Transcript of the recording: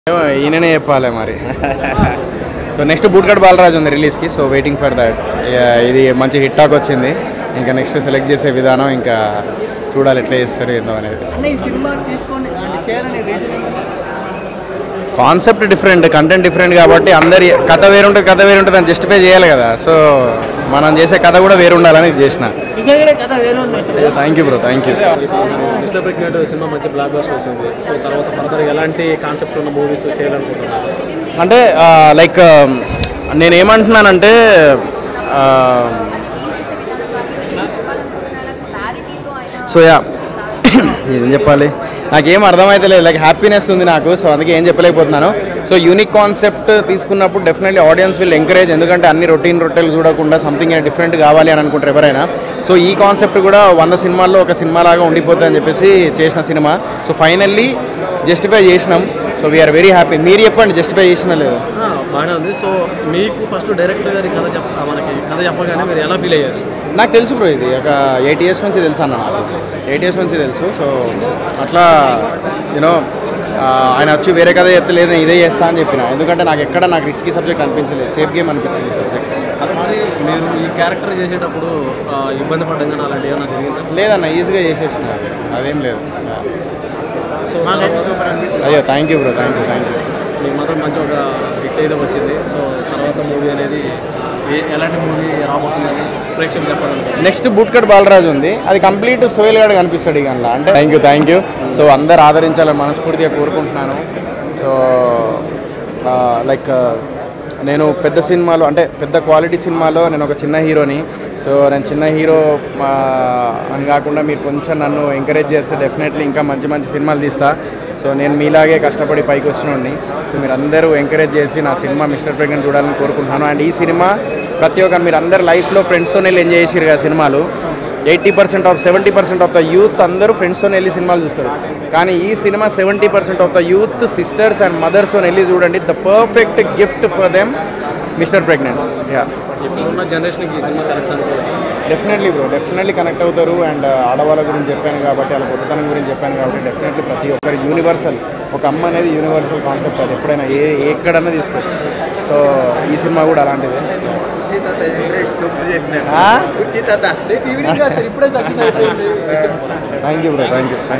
ఏమో ఈయననే చెప్పాలి మరి సో నెక్స్ట్ బూట్కట్ బాలరాజు ఉంది రిలీజ్కి సో వెయిటింగ్ ఫర్ దట్ ఇది మంచి హిట్ టాక్ వచ్చింది ఇంకా నెక్స్ట్ సెలెక్ట్ చేసే విధానం ఇంకా చూడాలి ఎట్లా చేస్తారు ఏందో అనేది అన్న ఈ సినిమా తీసుకొని అంటే చేయాలనే reason concept different content different కాబట్టి అందరి కథ వేరుంటుంది కథ వేరుంటుంది అని జస్టిఫై చేయాలి కదా సో మనం చేసే కథ కూడా వేరు ఉండాలని ఇది చేసిన నిజంగానే కథ వేరే ఉంది అసలు thank you bro thank you Mr Pregnant cinema మంచి బ్లాక్ బస్టర్ వచ్చింది సో తర్వాత ఫర్దర్ ఎలాంటి కాన్సెప్ట్ ఉన్న మూవీస్ చేయాలనుకుంటున్నారు అంటే లైక్ నేను ఏమంటున్నానంటే ఆ, సో యా ఏం చెప్పాలి నాకేం అర్థమైతలేదు లైక్ హ్యాపీనెస్ ఉంది నాకు సో అందుకే ఏం చెప్పలేకపోతున్నాను సో యూనిక్ కాన్సెప్ట్ తీసుకున్నప్పుడు డెఫినెట్లీ ఆడియన్స్ విల్ ఎంకరేజ్ ఎందుకంటే అన్ని రొటీన్ రొట్టెలు చూడకుండా సంథింగ్ డిఫరెంట్ కావాలి అని అనుకుంటారు ఎవరైనా సో ఈ కాన్సెప్ట్ కూడా వంద సినిమాల్లో ఒక సినిమా లాగా ఉండిపోతుంది అని చెప్పేసి చేసిన సినిమా సో ఫైనల్లీ జస్టిఫై చేసినాం సో వీఆర్ వెరీ హ్యాపీ మీరు చెప్పండి జస్టిఫై చేసినా లేదు బాగానే ఉంది సో మీకు ఫస్ట్ డైరెక్టర్ గారి కథ చెప్ మనకి కథ చెప్పగానే మీరు ఎలా ఫీల్ అయ్యారు నాకు తెలుసు బ్రో ఇది ఒక ఎయిట్ ఇయర్స్ నుంచి తెలుసు అన్న నాకు ఎయిట్ ఇయర్స్ నుంచి తెలుసు సో అట్లా యూనో ఆయన వచ్చి వేరే కథ చెప్తే లేదు నేను ఇదే చేస్తా అని చెప్పిన ఎందుకంటే నాకు ఎక్కడ నాకు రిస్కీ సబ్జెక్ట్ అనిపించలేదు సేఫ్ గేమ్ అనిపించింది ఈ సబ్జెక్ట్ అలాంటి మీరు ఈ క్యారెక్టర్ చేసేటప్పుడు ఆ, ఇబ్బంది పడ్డం కానీ అలాంటి ఏమైనా జరిగిందా లేదన్న ఈజీగా చేసేసిన అదేం లేదు సో అయ్యో thank you bro thank you thank you మీకు మాత్రం మంచి ఒక హిట్ అయితే వచ్చింది సో తర్వాత మూవీ అనేది ఏ- ఎలాంటి మూవీ రాబోతుందని ప్రేక్షకులు చెప్పాలనుకుంటున్నారు నెక్స్ట్ బూట్కట్ బాలరాజు ఉంది అది కంప్లీట్ సోయల్ గడ కనిపిస్తాడు ఇక అందులో అంటే thank you thank you so అందరు ఆదరించాలని మనస్ఫూర్తిగా కోరుకుంటున్నాను సో లైక్ నేను పెద్ద సినిమాలో అంటే పెద్ద క్వాలిటీ సినిమాలో నేను ఒక చిన్న హీరోని సో నేను చిన్న హీరో ఆ, అని కాకుండా మీరు కొంచెం నన్ను ఎంకరేజ్ చేస్తే డెఫినెట్లీ ఇంకా మంచి మంచి సినిమాలు తీస్తా సో నేను మీలాగే కష్టపడి పైకి వచ్చినోడిని సో మీరు అందరూ ఎంకరేజ్ చేసి నా సినిమా మిస్టర్ ప్రెగ్నెంట్ చూడాలని కోరుకుంటున్నాను అండ్ ఈ సినిమా ప్రతి ఒక్క మీరు అందరు లైఫ్లో ఫ్రెండ్స్తో వెళ్ళి ఎంజాయ్ చేసారు కదా సినిమాలు eighty percent of seventy percent of the youth అందరూ ఫ్రెండ్స్తో వెళ్ళి సినిమాలు చూస్తారు కానీ ఈ cinema seventy percent of the youth sisters and మదర్స్తో వెళ్ళి చూడండి the perfect gift for them Mr Pregnant yeah ఇప్పుడున్న జనరేషన్కి ఈ సినిమా కరెక్ట్ అనుకోవచ్చు డెఫినెట్లీ బ్రో డెఫినెట్లీ కనెక్ట్ అవుతారు అండ్ ఆడవాళ్ళ గురించి చెప్పాను కాబట్టి వాళ్ళ గొప్పతనం గురించి చెప్పాను కాబట్టి డెఫినెట్లీ ప్రతి ఒక్కరి యూనివర్సల్ ఒక అమ్మ అనేది యూనివర్సల్ కాన్సెప్ట్ అది ఎప్పుడైనా ఏ ఎక్కడన్నా తీసుకో సో ఈ సినిమా కూడా అలాంటిదే రేపు ఈవినింగ్ కాదు సార్ ఇప్పుడే సక్సెస్ అయిపోయింది thank you bro thank you